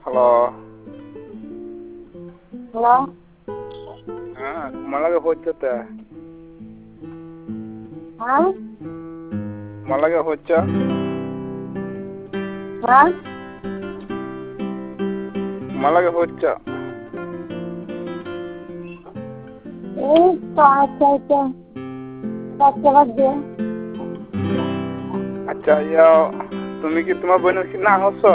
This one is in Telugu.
హలో హలో మళ్ళాగా వచ్చా ఆ? మళ్ళాగా వచ్చా ఆ? మళ్ళాగా వచ్చా ए पाँच अच्छा अच्छा दे अच्छा या तुम्ही की तुम्हा बहिणी कितना हवस